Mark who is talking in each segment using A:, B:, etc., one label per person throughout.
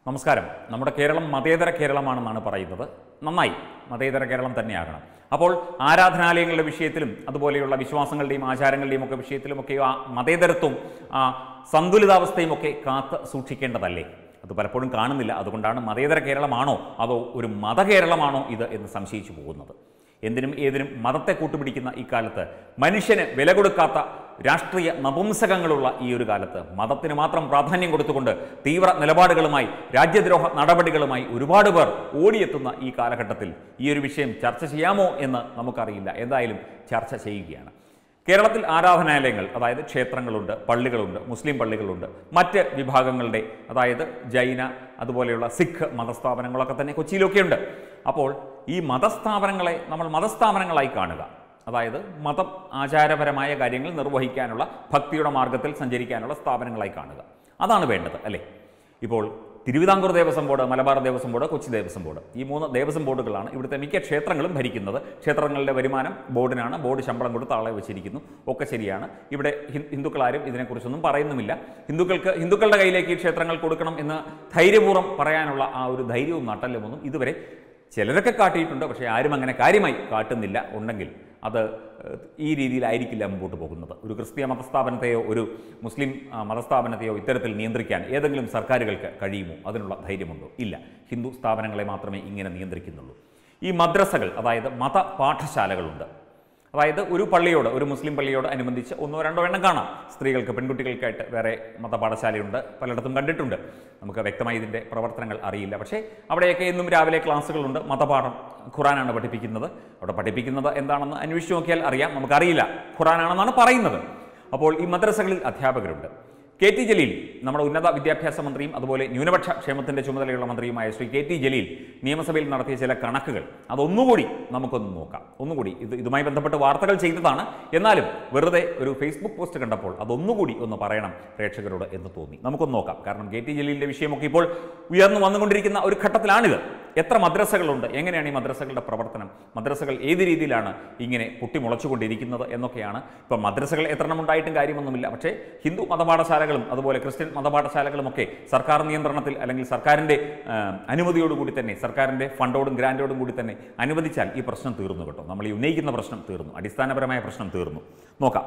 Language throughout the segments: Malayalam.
A: നമസ്കാരം നമ്മുടെ കേരളം മതേതര കേരളമാണെന്നാണ് പറയുന്നത് നന്നായി മതേതര കേരളം തന്നെയാകണം അപ്പോൾ ആരാധനാലയങ്ങളുടെ വിഷയത്തിലും അതുപോലെയുള്ള വിശ്വാസങ്ങളുടെയും ആചാരങ്ങളുടെയും ഒക്കെ വിഷയത്തിലുമൊക്കെ ആ മതേതരത്വം ആ സന്തുലിതാവസ്ഥയും ഒക്കെ കാത്ത് സൂക്ഷിക്കേണ്ടതല്ലേ അത് പലപ്പോഴും കാണുന്നില്ല അതുകൊണ്ടാണ് മതേതര കേരളമാണോ അതോ ഒരു മതകേരളമാണോ ഇത് എന്ന് സംശയിച്ചു പോകുന്നത് എന്തിനും ഏതിനും മതത്തെ കൂട്ടുപിടിക്കുന്ന ഈ കാലത്ത് മനുഷ്യന് വില കൊടുക്കാത്ത രാഷ്ട്രീയ നപുംസകങ്ങളുള്ള ഈ ഒരു കാലത്ത് മതത്തിന് മാത്രം പ്രാധാന്യം കൊടുത്തുകൊണ്ട് തീവ്ര നിലപാടുകളുമായി രാജ്യദ്രോഹ നടപടികളുമായി ഒരുപാട് പേർ ഓടിയെത്തുന്ന ഈ കാലഘട്ടത്തിൽ ഈ ഒരു വിഷയം ചർച്ച ചെയ്യാമോ എന്ന് നമുക്കറിയില്ല എന്തായാലും ചർച്ച ചെയ്യുകയാണ് കേരളത്തിൽ ആരാധനാലയങ്ങൾ അതായത് ക്ഷേത്രങ്ങളുണ്ട് പള്ളികളുണ്ട് മുസ്ലിം പള്ളികളുണ്ട് മറ്റ് വിഭാഗങ്ങളുടെ അതായത് ജൈന അതുപോലെയുള്ള സിഖ് മതസ്ഥാപനങ്ങളൊക്കെ തന്നെ കൊച്ചിയിലൊക്കെ ഉണ്ട് അപ്പോൾ ഈ മതസ്ഥാപനങ്ങളെ നമ്മൾ മതസ്ഥാപനങ്ങളായി കാണുക അതായത് മതം ആചാരപരമായ കാര്യങ്ങൾ നിർവഹിക്കാനുള്ള ഭക്തിയുടെ മാർഗത്തിൽ സഞ്ചരിക്കാനുള്ള സ്ഥാപനങ്ങളായി കാണുക അതാണ് വേണ്ടത് അല്ലേ ഇപ്പോൾ Thiruvithamkoor Devaswom board Malabar Devaswom board Kochi Devaswom board ഈ മൂന്ന് ദേവസ്വം ബോർഡുകളാണ് ഇവിടുത്തെ മിക്ക ക്ഷേത്രങ്ങളും ഭരിക്കുന്നത് ക്ഷേത്രങ്ങളുടെ വരുമാനം ബോർഡിനാണ് ബോർഡ് ശമ്പളം കൊടുത്ത് ആളെ വെച്ചിരിക്കുന്നു ഒക്കെ ശരിയാണ് ഇവിടെ ഹി- ഹിന്ദുക്കളാരും ഇതിനെക്കുറിച്ചൊന്നും പറയുന്നുമില്ല ഹിന്ദുക്കൾക്ക് ഹിന്ദുക്കളുടെ കയ്യിലേക്ക് ഈ ക്ഷേത്രങ്ങൾ കൊടുക്കണം എന്ന് ധൈര്യപൂർവ്വം പറയാനുള്ള ആ ഒരു ധൈര്യവും നട്ടല്ലുമൊന്നും ഇതുവരെ ചിലരൊക്കെ കാട്ടിയിട്ടുണ്ട് പക്ഷേ ആരും അങ്ങനെ കാര്യമായി കാട്ടുന്നില്ല ഉണ്ടെങ്കിൽ അത് ഏഹ്, ഈ രീതിയിലായിരിക്കില്ല മുമ്പോട്ട് പോകുന്നത് ഒരു ക്രിസ്തീയ മതസ്ഥാപനത്തെയോ ഒരു മുസ്ലിം ആ, മതസ്ഥാപനത്തെയോ ഇത്തരത്തിൽ നിയന്ത്രിക്കാൻ ഏതെങ്കിലും സർക്കാരുകൾക്ക് കഴിയുമോ അതിനുള്ള ധൈര്യമുണ്ടോ ഇല്ല ഹിന്ദു സ്ഥാപനങ്ങളെ മാത്രമേ ഇങ്ങനെ നിയന്ത്രിക്കുന്നുള്ളൂ ഈ മദ്രസകൾ അതായത് മത പാഠശാലകളുണ്ട് അതായത് ഒരു പള്ളിയോട് ഒരു മുസ്ലിം പള്ളിയോട് അനുബന്ധിച്ച് ഒന്നോ രണ്ടോ എണ്ണം കാണാം സ്ത്രീകൾക്ക് പെൺകുട്ടികൾക്കായിട്ട് വേറെ മതപാഠശാലയുണ്ട് പലയിടത്തും കണ്ടിട്ടുണ്ട് നമുക്ക് വ്യക്തമായി ഇതിൻ്റെ പ്രവർത്തനങ്ങൾ അറിയില്ല പക്ഷേ അവിടെയൊക്കെ എന്നും രാവിലെ ക്ലാസ്സുകളുണ്ട് മതപാഠം ഖുറാനാണ് പഠിപ്പിക്കുന്നത് അവിടെ പഠിപ്പിക്കുന്നത് എന്താണെന്ന് അന്വേഷിച്ച് നോക്കിയാൽ അറിയാം നമുക്കറിയില്ല ഖുറാനാണെന്നാണ് പറയുന്നത് അപ്പോൾ ഈ മദ്രസകളിൽ അധ്യാപകരുണ്ട് കെ ടി ജലീൽ നമ്മുടെ ഉന്നത വിദ്യാഭ്യാസ മന്ത്രിയും അതുപോലെ ന്യൂനപക്ഷ ക്ഷേമത്തിന്റെ ചുമതലയുള്ള മന്ത്രിയുമായ ശ്രീ കെ ടി ജലീൽ നിയമസഭയിൽ നടത്തിയ ചില കണക്കുകൾ അതൊന്നുകൂടി നമുക്കൊന്ന് നോക്കാം ഒന്നുകൂടി ഇത് ഇതുമായി ബന്ധപ്പെട്ട് വാർത്തകൾ ചെയ്തതാണ് എന്നാലും വെറുതെ ഒരു ഫേസ്ബുക്ക് പോസ്റ്റ് കണ്ടപ്പോൾ അതൊന്നുകൂടി ഒന്ന് പറയണം പ്രേക്ഷകരോട് എന്ന് തോന്നി നമുക്കൊന്ന് നോക്കാം കാരണം കെ ടി ജലീലിന്റെ വിഷയമൊക്കെ ഇപ്പോൾ ഉയർന്നു വന്നുകൊണ്ടിരിക്കുന്ന ഒരു ഘട്ടത്തിലാണിത് എത്ര മദ്രസകളുണ്ട് എങ്ങനെയാണ് ഈ മദ്രസകളുടെ പ്രവർത്തനം മദ്രസകൾ ഏത് രീതിയിലാണ് ഇങ്ങനെ പൊട്ടിമുളച്ചുകൊണ്ടിരിക്കുന്നത് എന്നൊക്കെയാണ് ഇപ്പം മദ്രസകൾ എത്രണ്ണം ഉണ്ടായിട്ടും കാര്യമൊന്നുമില്ല പക്ഷേ ഹിന്ദു മതപാഠശാലകളും അതുപോലെ ക്രിസ്ത്യൻ മതപാഠശാലകളും ഒക്കെ സർക്കാർ നിയന്ത്രണത്തിൽ അല്ലെങ്കിൽ സർക്കാരിൻ്റെ ആ, അനുമതിയോടുകൂടി തന്നെ സർക്കാരിൻ്റെ ഫണ്ടോടും ഗ്രാൻഡോടും കൂടി തന്നെ അനുവദിച്ചാൽ ഈ പ്രശ്നം തീർന്നു കേട്ടോ നമ്മൾ ഈ ഉന്നയിക്കുന്ന പ്രശ്നം തീർന്നു അടിസ്ഥാനപരമായ പ്രശ്നം തീർന്നു നോക്കാം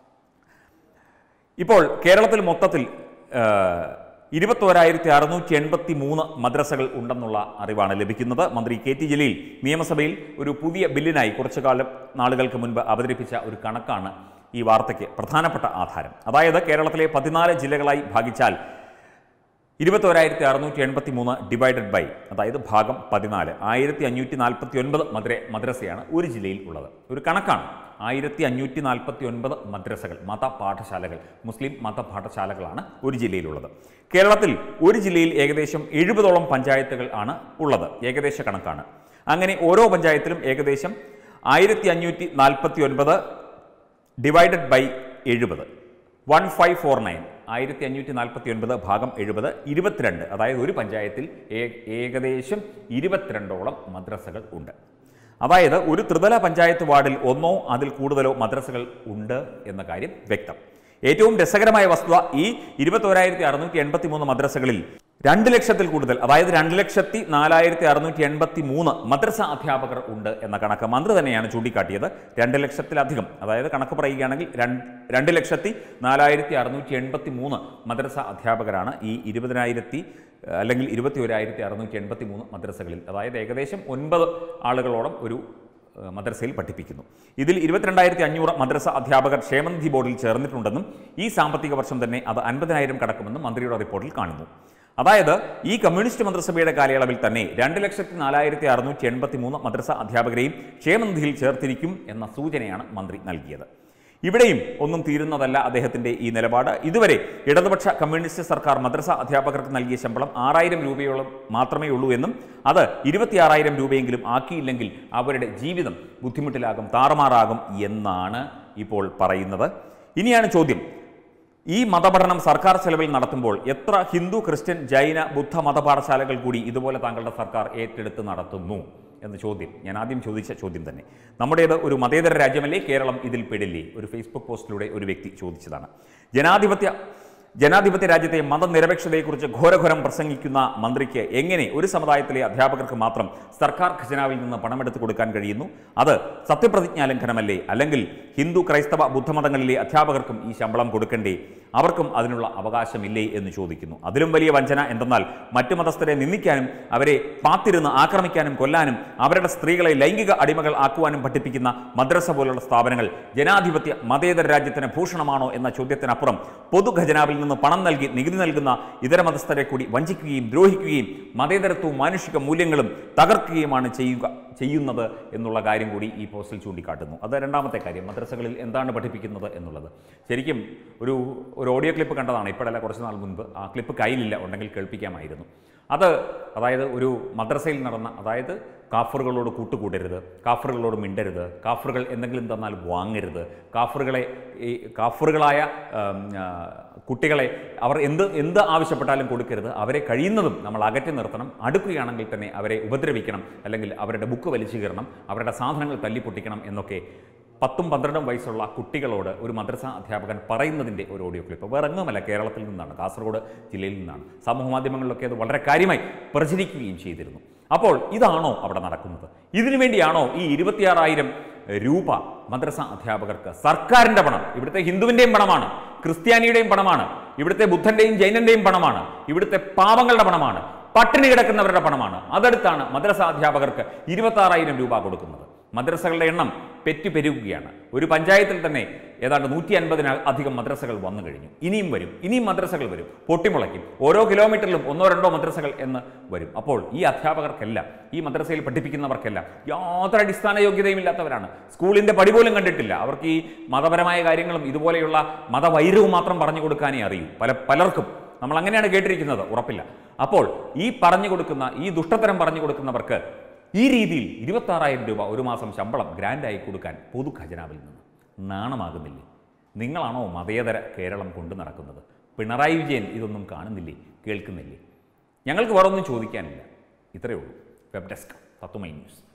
A: ഇപ്പോൾ കേരളത്തിൽ മൊത്തത്തിൽ ഇരുപത്തോരായിരത്തി അറുന്നൂറ്റി എൺപത്തി മൂന്ന് മദ്രസകൾ ഉണ്ടെന്നുള്ള അറിവാണ് ലഭിക്കുന്നത് മന്ത്രി കെ ടി ജലീൽ നിയമസഭയിൽ ഒരു പുതിയ ബില്ലിനായി കുറച്ചു കാലം നാളുകൾക്ക് മുൻപ് അവതരിപ്പിച്ച ഒരു കണക്കാണ് ഈ വാർത്തയ്ക്ക് പ്രധാനപ്പെട്ട ആധാരം അതായത് കേരളത്തിലെ പതിനാല് ജില്ലകളായി ഭാഗിച്ചാൽ ഇരുപത്തോരായിരത്തി അറുന്നൂറ്റി എൺപത്തി മൂന്ന് ഡിവൈഡഡ് ബൈ അതായത് ഭാഗം പതിനാല് ആയിരത്തി അഞ്ഞൂറ്റി നാൽപ്പത്തി ഒൻപത് മദ്ര മദ്രസയാണ് ഒരു ജില്ലയിൽ ഉള്ളത് ഒരു കണക്കാണ് ആയിരത്തി അഞ്ഞൂറ്റി നാൽപ്പത്തി ഒൻപത് മദ്രസകൾ മത പാഠശാലകൾ മുസ്ലിം മത പാഠശാലകളാണ് ഒരു ജില്ലയിലുള്ളത് കേരളത്തിൽ ഒരു ജില്ലയിൽ ഏകദേശം എഴുപതോളം പഞ്ചായത്തുകൾ ആണ് ഉള്ളത് ഏകദേശ കണക്കാണ് അങ്ങനെ ഓരോ പഞ്ചായത്തിലും ഏകദേശം ആയിരത്തി അഞ്ഞൂറ്റി നാൽപ്പത്തി ഒൻപത് ഡിവൈഡഡ് ബൈ എഴുപത് വൺ ഫൈവ് ഫോർ നയൻ ആയിരത്തി അഞ്ഞൂറ്റി നാൽപ്പത്തി ഒൻപത് ഭാഗം എഴുപത് ഇരുപത്തിരണ്ട് അതായത് ഒരു പഞ്ചായത്തിൽ ഏ- ഏകദേശം ഇരുപത്തിരണ്ടോളം മദ്രസകൾ ഉണ്ട് അതായത് ഒരു ത്രിതല പഞ്ചായത്ത് വാർഡിൽ ഒന്നോ അതിൽ കൂടുതലോ മദ്രസകൾ ഉണ്ട് എന്ന കാര്യം വ്യക്തം ഏറ്റവും രസകരമായ വസ്തുത ഈ ഇരുപത്തോരായിരത്തി അറുന്നൂറ്റി എൺപത്തി മൂന്ന് മദ്രസകളിൽ രണ്ട് ലക്ഷത്തിൽ കൂടുതൽ അതായത് രണ്ട് ലക്ഷത്തി നാലായിരത്തി അറുന്നൂറ്റി എൺപത്തി മൂന്ന് മദ്രസ അധ്യാപകർ ഉണ്ട് എന്ന കണക്ക് മന്ത്രി തന്നെയാണ് ചൂണ്ടിക്കാട്ടിയത് രണ്ട് ലക്ഷത്തിലധികം അതായത് കണക്ക് പറയുകയാണെങ്കിൽ രണ്ട് രണ്ട് ലക്ഷത്തി നാലായിരത്തി അറുന്നൂറ്റി എൺപത്തി മൂന്ന് മദ്രസ അധ്യാപകരാണ് ഈ ഇരുപതിനായിരത്തി അല്ലെങ്കിൽ ഇരുപത്തി ഒരായിരത്തി അറുന്നൂറ്റി എൺപത്തി മൂന്ന് മദ്രസകളിൽ അതായത് ഏകദേശം ഒൻപത് ആളുകളോളം ഒരു ഏഹ് മദ്രസയിൽ പഠിപ്പിക്കുന്നു ഇതിൽ ഇരുപത്തിരണ്ടായിരത്തി അഞ്ഞൂറ് മദ്രസ അധ്യാപകർ ക്ഷേമനിധി ബോർഡിൽ ചേർന്നിട്ടുണ്ടെന്നും ഈ സാമ്പത്തിക വർഷം തന്നെ അത് അൻപതിനായിരം കടക്കുമെന്നും മന്ത്രിയുടെ റിപ്പോർട്ടിൽ കാണുന്നു അതായത് ഈ കമ്മ്യൂണിസ്റ്റ് മന്ത്രിസഭയുടെ കാലയളവിൽ തന്നെ രണ്ട് ലക്ഷത്തി നാലായിരത്തി അറുന്നൂറ്റി എൺപത്തി മൂന്ന് മദ്രസ അധ്യാപകരെയും ക്ഷേമനിധിയിൽ ചേർത്തിരിക്കും എന്ന സൂചനയാണ് മന്ത്രി നൽകിയത് ഇവിടെയും ഒന്നും തീരുന്നതല്ല അദ്ദേഹത്തിന്റെ ഈ നിലപാട് ഇതുവരെ ഇടതുപക്ഷ കമ്മ്യൂണിസ്റ്റ് സർക്കാർ മദ്രസ അധ്യാപകർക്ക് നൽകിയ ശമ്പളം ആറായിരം രൂപയോളം മാത്രമേ ഉള്ളൂ എന്നും അത് ഇരുപത്തിയാറായിരം രൂപയെങ്കിലും ആക്കിയില്ലെങ്കിൽ അവരുടെ ജീവിതം ബുദ്ധിമുട്ടിലാകും താറുമാറാകും എന്നാണ് ഇപ്പോൾ പറയുന്നത് ഇനിയാണ് ചോദ്യം ഈ മതപഠനം സർക്കാർ ചെലവിൽ നടത്തുമ്പോൾ എത്ര ഹിന്ദു ക്രിസ്ത്യൻ ജൈന ബുദ്ധ മതപാഠശാലകൾ കൂടി ഇതുപോലെ താങ്കളുടെ സർക്കാർ ഏറ്റെടുത്ത് നടത്തുന്നു എന്ന ചോദ്യം ഞാൻ ആദ്യം ചോദിച്ച ചോദ്യം തന്നെ നമ്മുടേത് ഒരു മതേതര രാജ്യമല്ലേ കേരളം ഇതിൽ പെടില്ലേ ഒരു ഫേസ്ബുക്ക് പോസ്റ്റിലൂടെ ഒരു വ്യക്തി ചോദിച്ചതാണ് ജനാധിപത്യ ജനാധിപത്യ രാജ്യത്തെ മതനിരപേക്ഷതയെക്കുറിച്ച് ഘോരഘോരം പ്രസംഗിക്കുന്ന മന്ത്രിക്ക് എങ്ങനെ ഒരു സമുദായത്തിലെ അധ്യാപകർക്ക് മാത്രം സർക്കാർ ഖജനാവിൽ നിന്ന് പണമെടുത്ത് കൊടുക്കാൻ കഴിയുന്നു അത് സത്യപ്രതിജ്ഞാ ലംഘനമല്ലേ അല്ലെങ്കിൽ ഹിന്ദു ക്രൈസ്തവ ബുദ്ധമതങ്ങളിലെ അധ്യാപകർക്കും ഈ ശമ്പളം കൊടുക്കണ്ടേ അവർക്കും അതിനുള്ള അവകാശമില്ലേ എന്ന് ചോദിക്കുന്നു അതിലും വലിയ വഞ്ചന എന്തെന്നാൽ മറ്റു മതസ്ഥരെ നിന്ദിക്കാനും അവരെ പാത്തിരുന്ന് ആക്രമിക്കാനും കൊല്ലാനും അവരുടെ സ്ത്രീകളെ ലൈംഗിക അടിമകൾ ആക്കുവാനും പഠിപ്പിക്കുന്ന മദ്രസ പോലുള്ള സ്ഥാപനങ്ങൾ ജനാധിപത്യ മതേതര രാജ്യത്തിന് ഭൂഷണമാണോ എന്ന ചോദ്യത്തിനപ്പുറം പൊതുഖജനാവിൽ നിന്ന് പണം നൽകി നികുതി നൽകുന്ന ഇതര മതസ്ഥരെ കൂടി വഞ്ചിക്കുകയും ദ്രോഹിക്കുകയും മതേതരത്വവും മാനുഷിക മൂല്യങ്ങളും തകർക്കുകയുമാണ് ചെയ്യുക ചെയ്യുന്നത് എന്നുള്ള കാര്യം കൂടി ഈ പോസ്റ്റിൽ ചൂണ്ടിക്കാട്ടുന്നു അത് രണ്ടാമത്തെ കാര്യം മദ്രസകളിൽ എന്താണ് പഠിപ്പിക്കുന്നത് എന്നുള്ളത് ശരിക്കും ഒരു ഒരു ഓഡിയോ ക്ലിപ്പ് കണ്ടതാണ് ഇപ്പോഴല്ല കുറച്ച് നാൾ മുൻപ് ആ ക്ലിപ്പ് കയ്യിലില്ല ഉണ്ടെങ്കിൽ കേൾപ്പിക്കാമായിരുന്നു അത് അതായത് ഒരു മദ്രസയിൽ നടന്ന അതായത് കാഫറുകളോട് കൂട്ടുകൂടരുത് കാഫറുകളോട് മിണ്ടരുത് കാഫറുകൾ എന്തെങ്കിലും തന്നാൽ വാങ്ങരുത് കാഫറുകളെ ഈ കാഫറുകളായ ആം, ആ, കുട്ടികളെ അവർ എന്ത് എന്ത് ആവശ്യപ്പെട്ടാലും കൊടുക്കരുത് അവരെ കഴിയുന്നതും നമ്മൾ അകറ്റി നിർത്തണം അടുക്കുകയാണെങ്കിൽ തന്നെ അവരെ ഉപദ്രവിക്കണം അല്ലെങ്കിൽ അവരുടെ ബുക്ക് വലിച്ചു കയറണം അവരുടെ സാധനങ്ങൾ തല്ലിപ്പൊട്ടിക്കണം എന്നൊക്കെ പത്തും പന്ത്രണ്ടും വയസ്സുള്ള കുട്ടികളോട് ഒരു മദ്രസ അധ്യാപകൻ പറയുന്നതിൻ്റെ ഒരു ഓഡിയോ ക്ലിപ്പ് വേറെ എങ്ങുമല്ല കേരളത്തിൽ നിന്നാണ് കാസർഗോഡ് ജില്ലയിൽ നിന്നാണ് സമൂഹ മാധ്യമങ്ങളിലൊക്കെ അത് വളരെ കാര്യമായി പ്രചരിക്കുകയും ചെയ്തിരുന്നു അപ്പോൾ ഇതാണോ അവിടെ നടക്കുന്നത് ഇതിനു വേണ്ടിയാണോ ഈ ഇരുപത്തിയാറായിരം രൂപ മദ്രസ അധ്യാപകർക്ക് സർക്കാരിൻ്റെ പണം ഇവിടുത്തെ ഹിന്ദുവിൻ്റെയും പണമാണ് ക്രിസ്ത്യാനിയുടെയും പണമാണ് ഇവിടുത്തെ ബുദ്ധൻ്റെയും ജൈനൻ്റെയും പണമാണ് ഇവിടുത്തെ പാവങ്ങളുടെ പണമാണ് പട്ടിണി കിടക്കുന്നവരുടെ പണമാണ് അതെടുത്താണ് മദ്രസ അധ്യാപകർക്ക് ഇരുപത്താറായിരം രൂപ കൊടുക്കുന്നത് മദ്രസകളുടെ എണ്ണം പെറ്റു പെരുകുകയാണ് ഒരു പഞ്ചായത്തിൽ തന്നെ ഏതാണ്ട് നൂറ്റി അൻപതിന് അധികം മദ്രസകൾ വന്നു കഴിഞ്ഞു ഇനിയും വരും ഇനിയും മദ്രസകൾ വരും പൊട്ടിമുളയ്ക്കും ഓരോ കിലോമീറ്ററിലും ഒന്നോ രണ്ടോ മദ്രസകൾ എന്ന് വരും അപ്പോൾ ഈ അധ്യാപകർക്കെല്ലാം ഈ മദ്രസയിൽ പഠിപ്പിക്കുന്നവർക്കെല്ലാം യാതൊരു അടിസ്ഥാന യോഗ്യതയും ഇല്ലാത്തവരാണ് സ്കൂളിൻ്റെ പടി പോലും കണ്ടിട്ടില്ല അവർക്ക് ഈ മതപരമായ കാര്യങ്ങളും ഇതുപോലെയുള്ള മതവൈരവും മാത്രം പറഞ്ഞു കൊടുക്കാനേ അറിയൂ പല പലർക്കും നമ്മൾ അങ്ങനെയാണ് കേട്ടിരിക്കുന്നത് ഉറപ്പില്ല അപ്പോൾ ഈ പറഞ്ഞു കൊടുക്കുന്ന ഈ ദുഷ്ടത്തരം പറഞ്ഞു കൊടുക്കുന്നവർക്ക് ഈ രീതിയിൽ ഇരുപത്താറായിരം രൂപ ഒരു മാസം ശമ്പളം ഗ്രാൻഡായി കൊടുക്കാൻ പൊതു ഖജനാവിൽ നിന്ന് നാണമാകുന്നില്ലേ നിങ്ങളാണോ മതേതര കേരളം കൊണ്ടു നടക്കുന്നത് പിണറായി വിജയൻ ഇതൊന്നും കാണുന്നില്ലേ കേൾക്കുന്നില്ലേ ഞങ്ങൾക്ക് വേറെ ഒന്നും ചോദിക്കാനില്ല ഇത്രയേ ഉള്ളൂ വെബ് ഡെസ്ക് തത്തുമൈ ന്യൂസ്